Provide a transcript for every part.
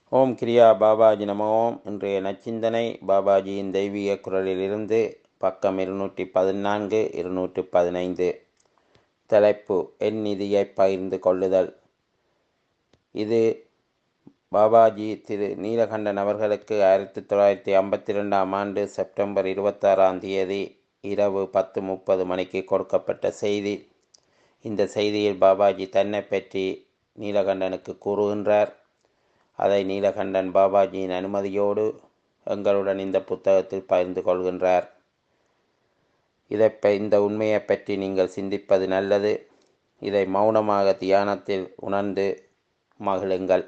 ஓம் கிரியா பாபாஜி நம ஓம் இன்றைய நச்சிந்தனை பாபாஜியின் தெய்வீக குரலிலிருந்து பக்கம் இருநூற்றி பதினான்கு இருநூற்றி பதினைந்து தலைப்பு என் நிதியை பகிர்ந்து கொள்ளுதல் இது பாபாஜி திரு நீலகண்டன் அவர்களுக்கு ஆயிரத்தி தொள்ளாயிரத்தி ஐம்பத்தி ரெண்டாம் ஆண்டு செப்டம்பர் இருபத்தாறாம் தேதி இரவு பத்து முப்பது மணிக்கு கொடுக்கப்பட்ட செய்தி இந்த செய்தியில் பாபாஜி தன்னை பற்றி நீலகண்டனுக்கு கூறுகின்றார் அதை நீலகண்டன் பாபாஜியின் அனுமதியோடு எங்களுடன் இந்த புத்தகத்தில் பகிர்ந்து கொள்கின்றார் இதை இந்த உண்மையை பற்றி நீங்கள் சிந்திப்பது நல்லது இதை மௌனமாக தியானத்தில் உணர்ந்து மகிழுங்கள்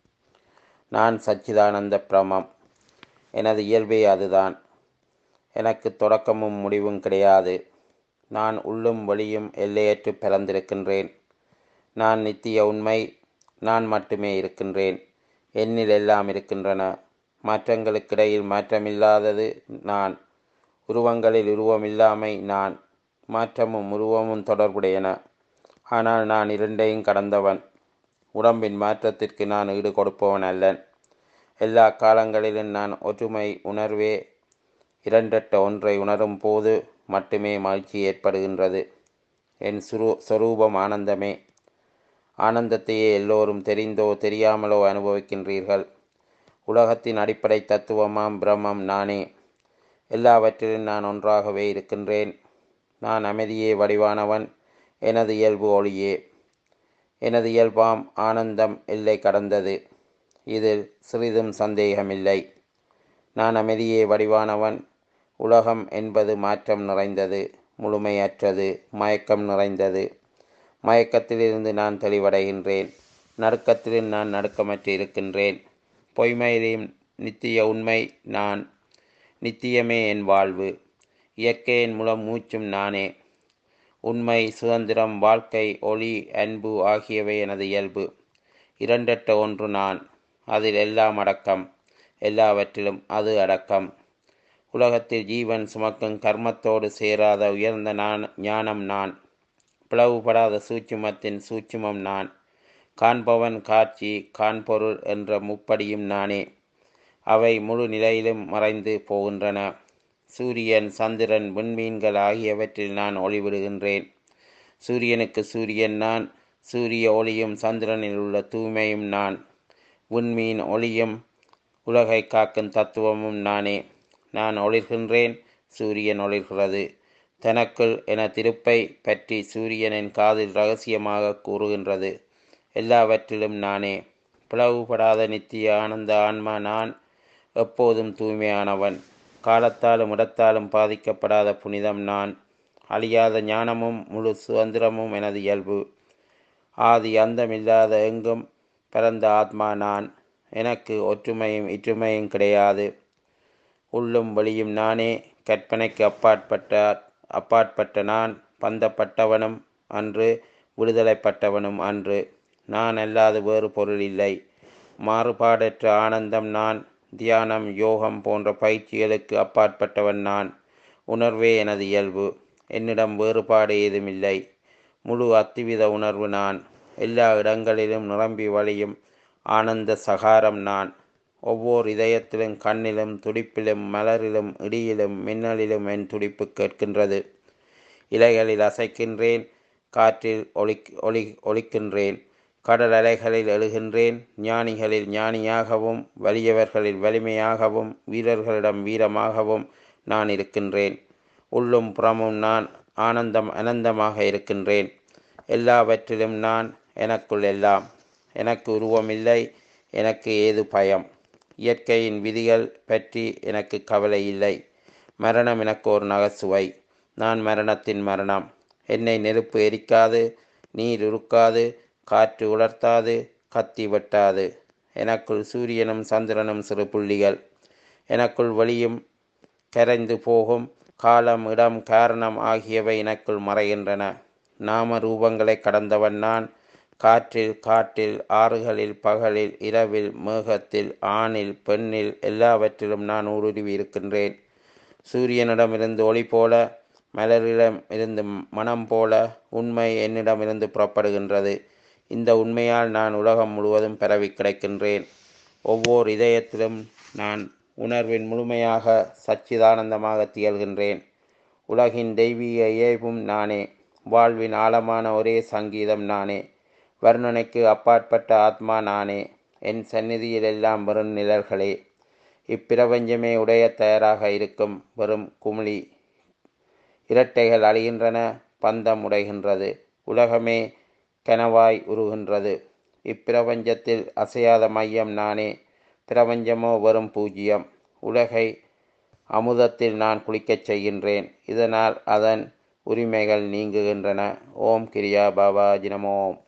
நான் சச்சிதானந்த பிரமம் எனது இயல்பே அதுதான் எனக்கு தொடக்கமும் முடிவும் கிடையாது நான் உள்ளும் வெளியும் எல்லையற்று பிறந்திருக்கின்றேன் நான் நித்திய உண்மை நான் மட்டுமே இருக்கின்றேன் என்னில் எல்லாம் இருக்கின்றன மாற்றங்களுக்கிடையில் மாற்றமில்லாதது நான் உருவங்களில் உருவமில்லாமை நான் மாற்றமும் உருவமும் தொடர்புடையன ஆனால் நான் இரண்டையும் கடந்தவன் உடம்பின் மாற்றத்திற்கு நான் ஈடு கொடுப்பவன் அல்லன் எல்லா காலங்களிலும் நான் ஒற்றுமை உணர்வே இரண்டற்ற ஒன்றை உணரும் போது மட்டுமே மகிழ்ச்சி ஏற்படுகின்றது என் சுரு சொரூபம் ஆனந்தமே ஆனந்தத்தையே எல்லோரும் தெரிந்தோ தெரியாமலோ அனுபவிக்கின்றீர்கள் உலகத்தின் அடிப்படை தத்துவமாம் பிரம்மம் நானே எல்லாவற்றிலும் நான் ஒன்றாகவே இருக்கின்றேன் நான் அமைதியே வடிவானவன் எனது இயல்பு ஒளியே எனது இயல்பாம் ஆனந்தம் எல்லை கடந்தது இதில் சிறிதும் சந்தேகமில்லை நான் அமைதியே வடிவானவன் உலகம் என்பது மாற்றம் நிறைந்தது முழுமையற்றது மயக்கம் நிறைந்தது மயக்கத்திலிருந்து நான் தெளிவடைகின்றேன் நடுக்கத்திலும் நான் நடுக்கமற்று இருக்கின்றேன் பொய்மையிலும் நித்திய உண்மை நான் நித்தியமே என் வாழ்வு இயற்கையின் மூலம் மூச்சும் நானே உண்மை சுதந்திரம் வாழ்க்கை ஒளி அன்பு ஆகியவை எனது இயல்பு இரண்டற்ற ஒன்று நான் அதில் எல்லாம் அடக்கம் எல்லாவற்றிலும் அது அடக்கம் உலகத்தில் ஜீவன் சுமக்கும் கர்மத்தோடு சேராத உயர்ந்த நான் ஞானம் நான் பிளவுபடாத சூட்சுமத்தின் சூட்சுமம் நான் காண்பவன் காட்சி காண்பொருள் என்ற முப்படியும் நானே அவை முழு நிலையிலும் மறைந்து போகின்றன சூரியன் சந்திரன் விண்மீன்கள் ஆகியவற்றில் நான் ஒளிவிடுகின்றேன் சூரியனுக்கு சூரியன் நான் சூரிய ஒளியும் சந்திரனில் உள்ள தூய்மையும் நான் விண்மீன் ஒளியும் உலகை காக்கும் தத்துவமும் நானே நான் ஒளிர்கின்றேன் சூரியன் ஒளிர்கிறது தனக்குள் என திருப்பை பற்றி சூரியனின் காதில் ரகசியமாக கூறுகின்றது எல்லாவற்றிலும் நானே பிளவுபடாத நித்திய ஆனந்த ஆன்மா நான் எப்போதும் தூய்மையானவன் காலத்தாலும் இடத்தாலும் பாதிக்கப்படாத புனிதம் நான் அழியாத ஞானமும் முழு சுதந்திரமும் எனது இயல்பு ஆதி அந்தமில்லாத எங்கும் பிறந்த ஆத்மா நான் எனக்கு ஒற்றுமையும் இற்றுமையும் கிடையாது உள்ளும் வெளியும் நானே கற்பனைக்கு அப்பாற்பட்ட அப்பாற்பட்ட நான் பந்தப்பட்டவனும் அன்று விடுதலைப்பட்டவனும் அன்று நான் அல்லாத வேறு பொருள் இல்லை மாறுபாடற்ற ஆனந்தம் நான் தியானம் யோகம் போன்ற பயிற்சிகளுக்கு அப்பாற்பட்டவன் நான் உணர்வே எனது இயல்பு என்னிடம் வேறுபாடு ஏதுமில்லை முழு அத்திவித உணர்வு நான் எல்லா இடங்களிலும் நிரம்பி வழியும் ஆனந்த சகாரம் நான் ஒவ்வொரு இதயத்திலும் கண்ணிலும் துடிப்பிலும் மலரிலும் இடியிலும் மின்னலிலும் என் துடிப்பு கேட்கின்றது இலைகளில் அசைக்கின்றேன் காற்றில் ஒளி ஒளி ஒழிக்கின்றேன் கடல் அலைகளில் எழுகின்றேன் ஞானிகளில் ஞானியாகவும் வலியவர்களில் வலிமையாகவும் வீரர்களிடம் வீரமாகவும் நான் இருக்கின்றேன் உள்ளும் புறமும் நான் ஆனந்தம் அனந்தமாக இருக்கின்றேன் எல்லாவற்றிலும் நான் எனக்குள் எல்லாம் எனக்கு உருவமில்லை எனக்கு ஏது பயம் இயற்கையின் விதிகள் பற்றி எனக்கு கவலை இல்லை மரணம் எனக்கு ஒரு நகைச்சுவை நான் மரணத்தின் மரணம் என்னை நெருப்பு எரிக்காது நீர் உருக்காது காற்று உலர்த்தாது கத்தி வெட்டாது எனக்குள் சூரியனும் சந்திரனும் சிறு புள்ளிகள் எனக்குள் வழியும் கரைந்து போகும் காலம் இடம் காரணம் ஆகியவை எனக்குள் மறைகின்றன நாம ரூபங்களை கடந்தவன் நான் காற்றில் காட்டில் ஆறுகளில் பகலில் இரவில் மேகத்தில் ஆணில் பெண்ணில் எல்லாவற்றிலும் நான் ஊடுருவி இருக்கின்றேன் சூரியனிடமிருந்து ஒளி போல மலரிடம் இருந்து மனம் போல உண்மை என்னிடமிருந்து புறப்படுகின்றது இந்த உண்மையால் நான் உலகம் முழுவதும் பரவி கிடக்கின்றேன் ஒவ்வொரு இதயத்திலும் நான் உணர்வின் முழுமையாக சச்சிதானந்தமாக திகழ்கின்றேன் உலகின் தெய்வீக இயல்பும் நானே வாழ்வின் ஆழமான ஒரே சங்கீதம் நானே வர்ணனைக்கு அப்பாற்பட்ட ஆத்மா நானே என் சந்நிதியில் எல்லாம் வெறும் நிழல்களே இப்பிரபஞ்சமே உடைய தயாராக இருக்கும் வெறும் குமிழி இரட்டைகள் அழிகின்றன பந்தம் உடைகின்றது உலகமே கனவாய் உருகின்றது இப்பிரபஞ்சத்தில் அசையாத மையம் நானே பிரபஞ்சமோ வெறும் பூஜ்ஜியம் உலகை அமுதத்தில் நான் குளிக்கச் செய்கின்றேன் இதனால் அதன் உரிமைகள் நீங்குகின்றன ஓம் கிரியா பாபா ஜினமோம்